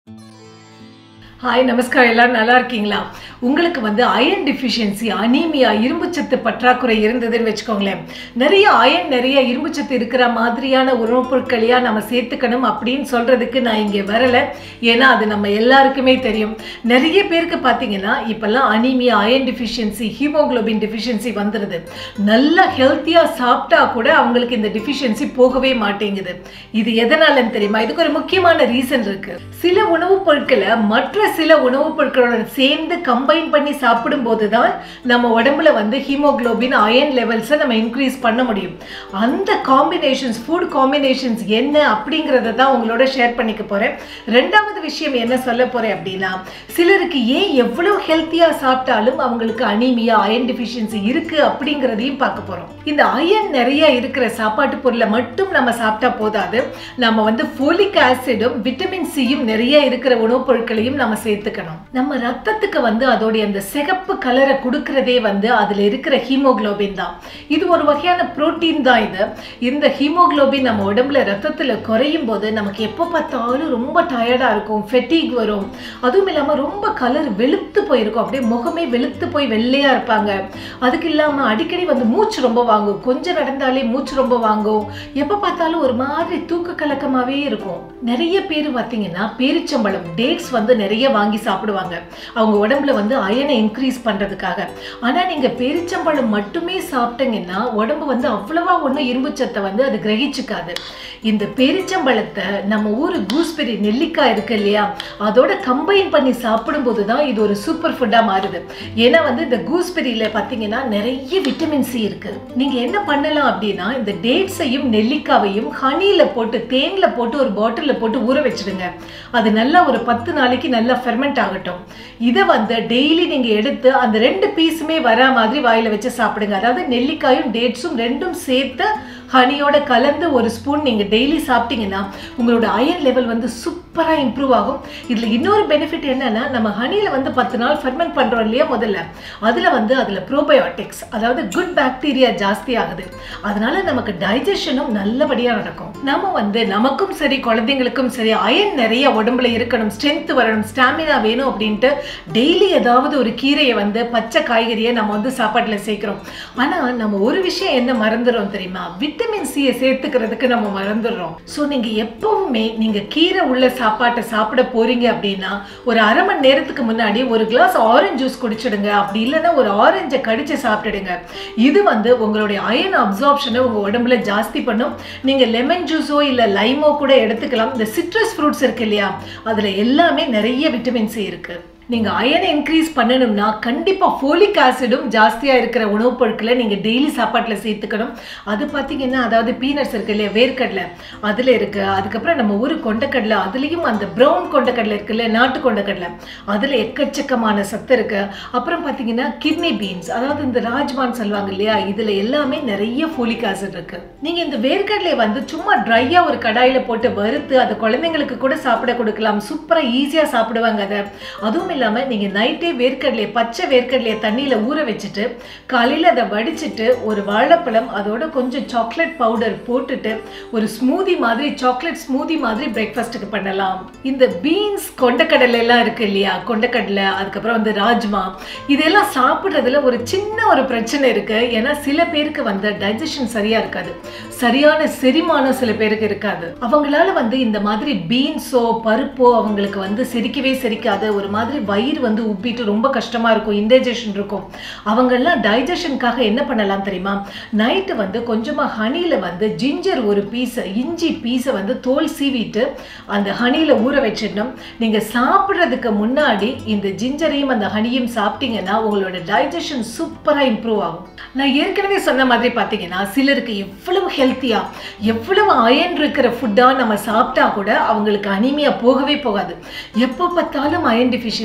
hi நமஸ்காரம் எல்லாரும் நல்லா இருக்கீங்களா உங்களுக்கு வந்து அயன் டிஃபிஷியன்சி அனீமியா இரும்புச்சத்து பற்றாக்குறை இருந்ததுன்னு வச்சுக்கோங்களேன் நிறைய அயன் நிறைய இரும்புச்சத்து இருக்கிற மாதிரியான உணவுப் பொருட்களையா நம்ம சேர்த்துக்கணும் அப்படின்னு சொல்றதுக்கு நான் இங்கே வரலை ஏன்னா அது நம்ம எல்லாருக்குமே தெரியும் நிறைய பேருக்கு பார்த்தீங்கன்னா இப்போல்லாம் anaemia iron deficiency haemoglobin deficiency வந்துடுது நல்லா ஹெல்த்தியாக சாப்பிட்டா கூட அவங்களுக்கு இந்த டிஃபிஷியன்சி போகவே மாட்டேங்குது இது எதனாலன்னு தெரியுமா இதுக்கு ஒரு முக்கியமான ரீசன் இருக்கு சில உணவுப் பொருட்களை மற்ற சில உணவுப் பொருட்களோட சேர்ந்து கம்பைன் பண்ணி சாப்பிடும்போது தான் நம்ம உடம்புல வந்து ஹீமோகுளோபின் அயன் லெவல்ஸை நம்ம இன்க்ரீஸ் பண்ண முடியும் அந்த காம்பினேஷன்ஸ் ஃபுட் காம்பினேஷன்ஸ் என்ன அப்படிங்கிறத தான் உங்களோட ஷேர் பண்ணிக்க போகிறேன் ரெண்டாவது விஷயம் என்ன சொல்ல போகிறேன் அப்படின்னா சிலருக்கு ஏன் எவ்வளோ ஹெல்த்தியாக சாப்பிட்டாலும் அவங்களுக்கு அனீமியா அயன் டிஃபிஷியன்சி இருக்குது அப்படிங்கிறதையும் பார்க்க போகிறோம் இந்த அயன் நிறைய இருக்கிற சாப்பாட்டு பொருளை மட்டும் நம்ம சாப்பிட்டா போதாது நம்ம வந்து ஃபோலிக் ஆசிடும் விட்டமின் சியும் நிறைய இருக்கிற உணவுப் பொருட்களையும் நம்ம சேர்த்துக்கணும் நம்ம ரத்தத்துக்கு வந்து அதோடைய அந்த சிகப்பு கலரை கொடுக்கறதே வந்து அதில் இருக்கிற ஹீமோகுளோபின் தான் இது ஒரு வகையான புரோட்டீன் தான் இது இந்த ஹீமோகுளோபின் நம்ம உடம்புல ரத்தத்தில் குறையும் போது நமக்கு எப்போ பார்த்தாலும் ரொம்ப டயர்டாக இருக்கும் ஃபெட்டிக் வரும் அதுவும் இல்லாமல் ரொம்ப கலர் வெளுத்து போயிருக்கும் அப்படியே முகமே வெளுத்து போய் வெள்ளையாக இருப்பாங்க அதுக்கு இல்லாமல் அடிக்கடி வந்து மூச்சு ரொம்ப வாங்கும் கொஞ்சம் நடந்தாலே மூச்சு ரொம்ப வாங்கும் எப்போ பார்த்தாலும் ஒரு மாதிரி தூக்க கலக்கமாகவே இருக்கும் நிறைய பேர் பார்த்தீங்கன்னா பேரிச்சம்பழம் டேட்ஸ் வந்து நிறைய வாங்கி சாப்பிடுவாங்க அவங்க உடம்புல வந்து அயனை இன்க்ரீஸ் பண்ணுறதுக்காக ஆனால் நீங்கள் பேரிச்சம்பழம் மட்டுமே சாப்பிட்டீங்கன்னா உடம்பு வந்து அவ்வளவா ஒன்றும் இரும்புச்சத்தை வந்து அது கிரகிச்சுக்காது இந்த பேரிச்சம்பழத்தை நம்ம ஊர் கூஸ்பெரி நெல்லிக்காய் இருக்கு இல்லையா அதோட கம்பைன் பண்ணி சாப்பிடும்போது தான் இது ஒரு சூப்பர் ஃபுட்டாக மாறுது ஏன்னா வந்து இந்த கூஸ்பெரியில் பார்த்தீங்கன்னா நிறைய விட்டமின் சி இருக்கு நீங்கள் என்ன பண்ணலாம் அப்படின்னா இந்த டேட்ஸையும் நெல்லிக்காவையும் ஹனியில் போட்டு தேனில் போட்டு ஒரு பாட்டிலில் போட்டு ஊற வச்சிடுங்க அது நல்லா ஒரு பத்து நாளைக்கு நல்லா ஃபெர்மெண்ட் ஆகட்டும் இதை வந்து டெய்லி நீங்கள் எடுத்து அந்த ரெண்டு பீஸுமே வரா மாதிரி வாயில் வச்சு சாப்பிடுங்க அதாவது நெல்லிக்காயும் டேட்ஸும் ரெண்டும் சேர்த்து ஹனியோட கலந்து ஒரு ஸ்பூன் நீங்கள் டெய்லி சாப்பிட்டீங்கன்னா உங்களோட அயன் லெவல் வந்து சூப்பராக இம்ப்ரூவ் ஆகும் இதில் இன்னொரு பெனிஃபிட் என்னன்னா நம்ம ஹனியில் வந்து பத்து நாள் ஃபெர்மெண்ட் பண்ணுறோம் இல்லையா முதல்ல அதில் வந்து அதில் ப்ரோபயோட்டிக்ஸ் அதாவது குட் பாக்டீரியா ஜாஸ்தி ஆகுது அதனால நமக்கு டைஜஷனும் நல்லபடியாக நடக்கும் நம்ம வந்து நமக்கும் சரி குழந்தைங்களுக்கும் சரி அயன் நிறைய உடம்புல இருக்கணும் ஸ்ட்ரென்த் வரணும் ஸ்டாமினா வேணும் அப்படின்ட்டு டெய்லி ஏதாவது ஒரு கீரையை வந்து பச்சை காய்கறியை நம்ம வந்து சாப்பாட்டில் சேர்க்குறோம் ஆனால் நம்ம ஒரு விஷயம் என்ன மறந்துடுறோம் தெரியுமா விட்டமின் சியை சேர்த்துக்கிறதுக்கு நம்ம மறந்துடுறோம் ஸோ நீங்கள் எப்பவுமே நீங்கள் கீரை உள்ள சாப்பாட்டை சாப்பிட போறீங்க அப்படின்னா ஒரு அரை மணி நேரத்துக்கு முன்னாடி ஒரு கிளாஸ் ஆரஞ்சு ஜூஸ் குடிச்சிடுங்க அப்படி இல்லைன்னா ஒரு ஆரஞ்சை கடிச்சு சாப்பிட்டுடுங்க இது வந்து உங்களுடைய அயன் அப்சார்ப்ஷனை உங்கள் உடம்புல ஜாஸ்தி பண்ணும் நீங்கள் லெமன் ஜூஸோ இல்லை லைமோ கூட எடுத்துக்கலாம் இந்த சிட்ரஸ் ஃப்ரூட்ஸ் இருக்கு இல்லையா அதில் எல்லாமே நிறைய விட்டமின் சி இருக்குது நீங்கள் அயனை இன்க்ரீஸ் பண்ணணும்னா கண்டிப்பாக ஃபோலிக் ஆசிடும் ஜாஸ்தியாக இருக்கிற உணவுப் பொருட்களை நீங்கள் டெய்லி சாப்பாட்டில் சேர்த்துக்கணும் அது பார்த்தீங்கன்னா அதாவது பீனட்ஸ் இருக்கு இல்லையா வேர்க்கடலை அதில் இருக்குது அதுக்கப்புறம் நம்ம ஊர் கொண்டக்கடலை அதுலேயும் அந்த ப்ரௌன் கொண்டக்கடலை இருக்கு இல்லையா நாட்டு கொண்டக்கடலை அதில் எக்கச்சக்கமான சத்து இருக்குது அப்புறம் பார்த்தீங்கன்னா கிட்னி பீன்ஸ் அதாவது இந்த ராஜ்மான் சொல்லுவாங்க இல்லையா இதில் எல்லாமே நிறைய ஃபோலிக் ஆசிட் இருக்குது நீங்கள் இந்த வேர்க்கடலையை வந்து சும்மா ட்ரையாக ஒரு கடாயில் போட்டு வறுத்து அதை குழந்தைங்களுக்கு கூட சாப்பிட கொடுக்கலாம் சூப்பராக ஈஸியாக சாப்பிடுவாங்க அதை அதுவும் இல்லாமல் நீங்கள் நைட்டே வேர்க்கடலையை பச்சை வேர்க்கடலையை தண்ணியில் ஊற வச்சுட்டு காலையில் அதை வடிச்சிட்டு ஒரு வாழைப்பழம் அதோட கொஞ்சம் சாக்லேட் பவுடர் போட்டுட்டு ஒரு ஸ்மூதி மாதிரி சாக்லேட் ஸ்மூதி மாதிரி பிரேக்ஃபாஸ்ட்டுக்கு பண்ணலாம் இந்த பீன்ஸ் கொண்டக்கடலை எல்லாம் இருக்கு இல்லையா கொண்டக்கடலை அதுக்கப்புறம் வந்து ராஜ்மா இதெல்லாம் சாப்பிட்றதுல ஒரு சின்ன ஒரு பிரச்சனை இருக்கு ஏன்னா சில பேருக்கு வந்து டைஜஷன் சரியா இருக்காது சரியான செரிமானம் சில பேருக்கு இருக்காது அவங்களால வந்து இந்த மாதிரி பீன்ஸோ பருப்போ அவங்களுக்கு வந்து செரிக்கவே செரிக்காது ஒரு மாதிரி வயிறு வந்து உப்பிட்டு ரொம்ப கஷ்டமா இருக்கும் இன்டைஜஷன் இருக்கும் அவங்கெல்லாம் டைஜஷனுக்காக என்ன பண்ணலாம் தெரியுமா நைட்டு வந்து கொஞ்சமா ஹனியில் வந்து ஜிஞ்சர் ஒரு பீஸை இஞ்சி பீஸை வந்து தோல் சீவிட்டு அந்த ஹனியில் ஊற வச்சிடணும் நீங்கள் சாப்பிட்றதுக்கு முன்னாடி இந்த ஜிஞ்சரையும் அந்த ஹனியும் சாப்பிட்டீங்கன்னா உங்களோட டைஜஷன் சூப்பராக இம்ப்ரூவ் ஆகும் நான் ஏற்கனவே சொன்ன மாதிரி பார்த்தீங்கன்னா சிலருக்கு எவ்வளவு ஹெல்த்தியாக எவ்வளவு அயன் இருக்கிற ஃபுட்டாக நம்ம சாப்பிட்டா கூட அவங்களுக்கு அனிமியா போகவே போகாது எப்போ பார்த்தாலும் அயன் டிஃபிஷியன்சி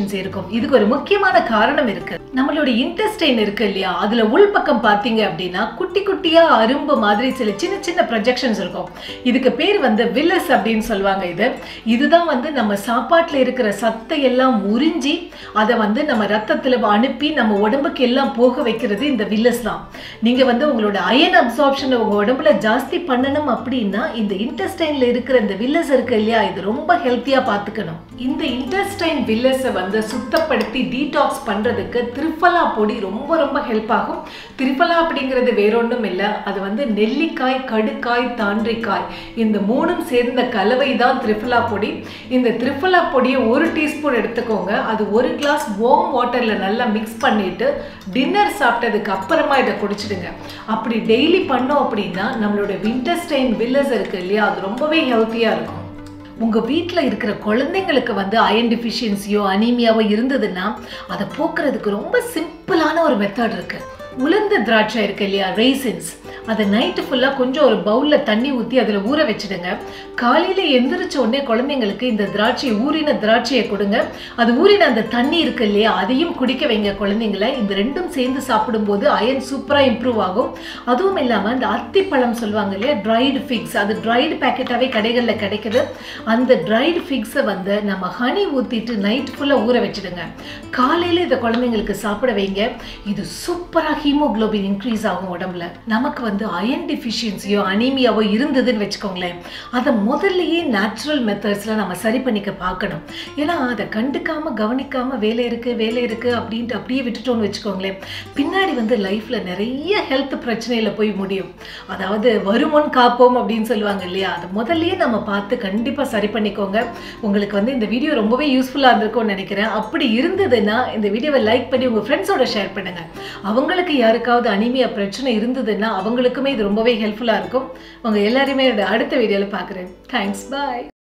டெஃபிஷியன்சி இருக்கும் இதுக்கு ஒரு முக்கியமான காரணம் இருக்கு நம்மளோட இன்டெஸ்டைன் இருக்கு இல்லையா அதுல உள்பக்கம் பார்த்தீங்க அப்படின்னா குட்டி குட்டியா அரும்பு மாதிரி சில சின்ன சின்ன ப்ரொஜெக்ஷன்ஸ் இருக்கும் இதுக்கு பேர் வந்து வில்லஸ் அப்படின்னு சொல்லுவாங்க இது இதுதான் வந்து நம்ம சாப்பாட்டில் இருக்கிற சத்தை எல்லாம் உறிஞ்சி அதை வந்து நம்ம ரத்தத்தில் அனுப்பி நம்ம உடம்புக்கு எல்லாம் போக வைக்கிறது இந்த வில்லஸ் தான் நீங்க வந்து உங்களோட அயன் அப்சார்ப்ஷனை உங்க உடம்புல ஜாஸ்தி பண்ணணும் அப்படின்னா இந்த இன்டெஸ்டைன்ல இருக்கிற இந்த வில்லஸ் இருக்கு இல்லையா இது ரொம்ப ஹெல்த்தியா பார்த்துக்கணும் இந்த இன்டெஸ்டைன் வில்லஸை வந்து சுத்தப்படுத்தி டீடாக்ஸ் பண்றதுக்கு திரிஃபலா பொடி ரொம்ப ரொம்ப ஹெல்ப் ஆகும் திரிஃபலா அப்படிங்கிறது வேறொன்றும் இல்லை அது வந்து நெல்லிக்காய் கடுக்காய் தாண்டிக்காய் இந்த மூணும் சேர்ந்த கலவை தான் திரிஃபலா பொடி இந்த திரிஃபலா பொடியை ஒரு டீஸ்பூன் எடுத்துக்கோங்க அது ஒரு கிளாஸ் வார்ம் வாட்டரில் நல்லா மிக்ஸ் பண்ணிட்டு டின்னர் சாப்பிட்டதுக்கு அப்புறமா இதை குடிச்சிடுங்க அப்படி டெய்லி பண்ணோம் அப்படின்னா நம்மளோட விண்டர்ஸ்டைன் வில்லஸ் இருக்கு இல்லையா அது ரொம்பவே ஹெல்த்தியாக இருக்கும் உங்கள் வீட்டில் இருக்கிற குழந்தைங்களுக்கு வந்து அயன் டிஃபிஷியன்சியோ அனீமியாவோ இருந்ததுன்னா அதை போக்குறதுக்கு ரொம்ப சிம்பிளான ஒரு மெத்தட் இருக்கு உளுந்த திராட்சை இருக்கு இல்லையா ரேசின்ஸ் அதை நைட்டு ஃபுல்லாக கொஞ்சம் ஒரு பவுலில் தண்ணி ஊற்றி அதில் ஊற வச்சுடுங்க காலையில் எந்திரிச்ச உடனே குழந்தைங்களுக்கு இந்த திராட்சையை ஊறின திராட்சையை கொடுங்க அது ஊறின அந்த தண்ணி இருக்கு இல்லையா அதையும் குடிக்க வைங்க குழந்தைங்கள இந்த ரெண்டும் சேர்ந்து சாப்பிடும்போது அயன் சூப்பராக இம்ப்ரூவ் ஆகும் அதுவும் இல்லாமல் இந்த அத்திப்பழம் சொல்லுவாங்க இல்லையா ட்ரைடு ஃபிக்ஸ் அது ட்ரைடு பேக்கெட்டாகவே கடைகளில் கிடைக்குது அந்த ட்ரைடு ஃபிக்ஸை வந்து நம்ம ஹனி ஊற்றிட்டு நைட் ஃபுல்லாக ஊற வச்சுடுங்க காலையில் இதை குழந்தைங்களுக்கு சாப்பிட வைங்க இது சூப்பராக ஹீமோக்ளோபின் இன்க்ரீஸ் ஆகும் உடம்புல நமக்கு வந்து அயன் டிஃபிஷியன்சியோ அனீமியாவோ இருந்ததுன்னு வச்சுக்கோங்களேன் அதை முதல்லயே நேச்சுரல் மெத்தட்ஸில் நம்ம சரி பண்ணிக்க பார்க்கணும் ஏன்னா அதை கண்டுக்காம கவனிக்காம வேலை இருக்கு வேலை இருக்கு அப்படின்ட்டு அப்படியே விட்டுட்டோம்னு வச்சுக்கோங்களேன் பின்னாடி வந்து லைஃப்ல நிறைய ஹெல்த் பிரச்சனையில போய் முடியும் அதாவது வருமுன் காப்போம் அப்படின்னு சொல்லுவாங்க இல்லையா அதை முதல்லயே நம்ம பார்த்து கண்டிப்பாக சரி பண்ணிக்கோங்க உங்களுக்கு வந்து இந்த வீடியோ ரொம்பவே யூஸ்ஃபுல்லாக இருந்திருக்கும்னு நினைக்கிறேன் அப்படி இருந்ததுன்னா இந்த வீடியோவை லைக் பண்ணி உங்கள் ஃப்ரெண்ட்ஸோட ஷேர் பண்ணுங்க அவங்களுக்கு யாருக்காவது அனிமியா பிரச்சனை இருந்ததுன்னா அவங்களுக்குமே இது ரொம்பவே ஹெல்ப்ஃபுல்லாக இருக்கும் உங்கள் எல்லாருமே அடுத்த வீடியோவில் பார்க்குறேன் தேங்க்ஸ் பாய்